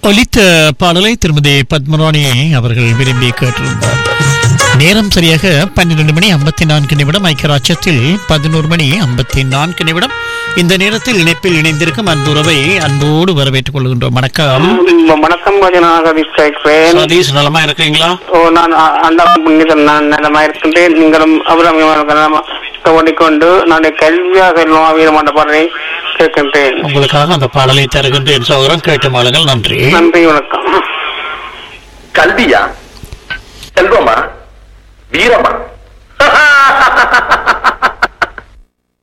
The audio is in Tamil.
ஒலித்த பாடலை திருமதி பத்மராணி அவர்கள் விரும்பி கேட்டிருந்தார் நேரம் சரியாக பன்னிரண்டு மணி ஐம்பத்தி நான்கு நிமிடம் ஐக்கியராட்சத்தில் பதினோரு மணி ஐம்பத்தி நான்கு நிமிடம் இந்த நேரத்தில் இணைப்பில் இணைந்திருக்கும் அன்புறவை அன்போடு வரவேற்றுக் கொள்கின்றோம் வணக்கம் ம், வணக்கம் நான் கேட்கிறேன் சதீஷ் நலமா இருக்கீங்களா ஓ நான் அ- அந்த புண்ணியத்தில் நான் நலமா இருக்கின்றேன் நீங்களும் அபிராமியமாக ஓடிக்கொண்டு நான் கல்வியாக செல்வம் வீரமான பாடலை கேட்கின்றேன் உங்களுக்காக அந்த பாடலை தருகின்றேன் சோதரம் கேட்டு மாளுங்கள் நன்றி நன்றி வணக்கம் கல்வியா செல்வமா வீரமா